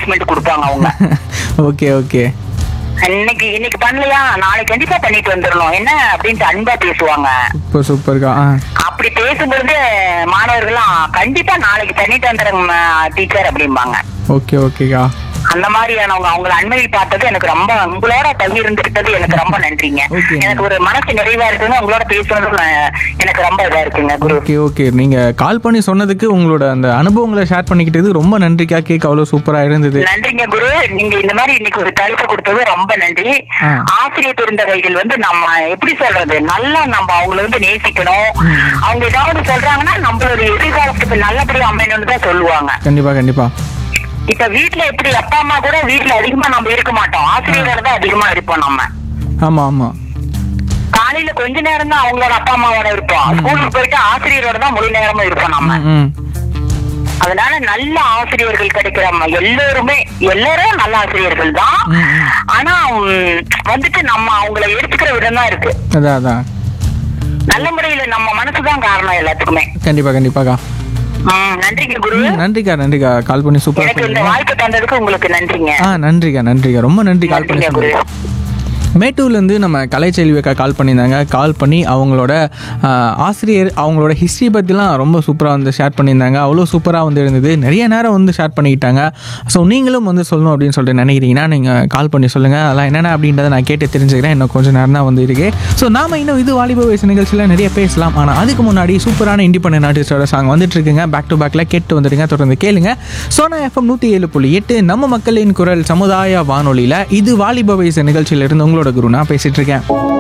Punishment கொடுப்பாங்க அவங்க okay okay இன்னைக்கு இன்னைக்கு பண்ணலையா நாளைக்கு கண்டிப்பா பண்ணிட்டு வந்துடணும் என்ன அப்படின்ட்டு அன்பா பேசுவாங்க சூப்பர் சூப்பர்க்கா ஆ அப்படி பேசும்பொழுது மாணவர்கள்லாம் கண்டிப்பா நாளைக்கு பண்ணிட்டு வந்துடுங்க டீச்சர் அப்படிம்பாங்க ஓகே ஓகேக்கா அந்த மாதிரியானவங்க அவங்கள அண்மையில் பார்த்தது எனக்கு ரொம்ப உங்களோட பகிர்ந்துக்கிட்டது எனக்கு ரொம்ப நன்றிங்க Okay. எனக்கு ஒரு மனசு நிறைவா இருக்குங்க உங்களோட பேசுனது நான்- எனக்கு ரொம்ப இதா இருக்குங்க குரு ஓகே ஓகே நீங்கள் கால் பண்ணி சொன்னதுக்கு உங்களோட அந்த அனுபவங்களை ஷேர் பண்ணிக்கிட்டது ரொம்ப நன்றிக்கா கேக் அவ்வளோ சூப்பராக இருந்தது நன்றிங்க குரு நீங்க இந்த மாதிரி இன்னைக்கு ஒரு தலைப்பு கொடுத்தது ரொம்ப நன்றி ஆ. ஆசிரியர் பெருந்தகைகள் வந்து நம்ம எப்படி சொல்றது நல்லா நம்ம அவங்கள வந்து நேசிக்கணும் அவங்க ஏதாவது சொல்றாங்கன்னா நம்மளுடைய எதிர்காலத்துக்கு நல்லபடியா அமையணும்னு தான் சொல்லுவாங்க கண்டிப்பாக கண்டிப்பாக இப்ப வீட்ல எப்படி அப்பா அம்மா கூட வீட்ல அதிகமா நம்ம இருக்க மாட்டோம் ஆசிரியரோட தான் அதிகமா இருப்போம் நம்ம ஆமாம் ஆமாம் காலையில கொஞ்ச நேரம் தான் அவங்களோட அப்பா அம்மாவோட இருப்போம் ஸ்கூலுக்கு போயிட்டு ஆசிரியரோட தான் முழு நேரமும் இருப்போம் நம்ம ம் அதனால நல்ல ஆசிரியர்கள் கிடைக்கிறாங்க எல்லாருமே எல்லாரும் நல்ல ஆசிரியர்கள் தான் ம், ம். ஆனா உம், வந்துட்டு நம்ம அவங்கள எடுத்துக்கிற விதம் தான் இருக்கு அதான் அதான் நல்ல முறையில நம்ம மனசுதான் காரணம் எல்லாத்துக்குமே கண்டிப்பாக கண்டிப்பாக்கா உம், நன்றிங்க குரு ம், நன்றிக்கா நன்றிக்கா கால் பண்ணி சூப்பராக எனக்கு இந்த சொன்னீங்க வாய்ப்பு தந்ததுக்கு உங்களுக்கு நன்றிங்க ஆ நன்றிக்கா நன்றிக்கா ரொம்ப நன்றி கால் பண்ணி நன்றிங்க குரு சொன்னீங்க மேட்டூர்லேருந்து நம்ம கலைச்செல்வி அக்கா கால் பண்ணியிருந்தாங்க கால் பண்ணி அவங்களோட ஆ, ஆசிரியர் அவங்களோட ஹிஸ்ட்ரி பற்றிலாம் ரொம்ப சூப்பராக வந்து ஷேர் பண்ணியிருந்தாங்க அவ்வளோ சூப்பராக வந்து இருந்தது நிறைய நேரம் வந்து ஷேர் பண்ணிக்கிட்டாங்க ஸோ நீங்களும் வந்து சொல்லணும் அப்படின்னு சொல்லிட்டு நினைக்கிறீங்கன்னா நீங்கள் கால் பண்ணி சொல்லுங்கள் அதெல்லாம் என்னென்ன அப்படின்றத நான் கேட்டு தெரிஞ்சுக்கிறேன் இன்னும் கொஞ்சம் நேரம் தான் வந்து இருக்கு ஸோ நாம இன்னும் இது வாலிப வயசு நிகழ்ச்சியில் நிறைய பேசலாம் ஆனால் அதுக்கு முன்னாடி சூப்பரான இண்டிபெண்டன்ட் ஆர்டிஸ்டோட சாங் வந்துட்டு இருக்குங்க பேக் டு பேக்கில் கேட்டு வந்துடுங்க தொடர்ந்து கேளுங்க சோனா எஃப்எம் நூற்றி ஏழு புள்ளி எட்டு நம்ம மக்களின் குரல் சமுதாய வானொலியில் இது வாலிப வயசு நிகழ்ச்சியிலிருந்து உங்களோட குரு நான் பேசிட்டு இருக்கேன்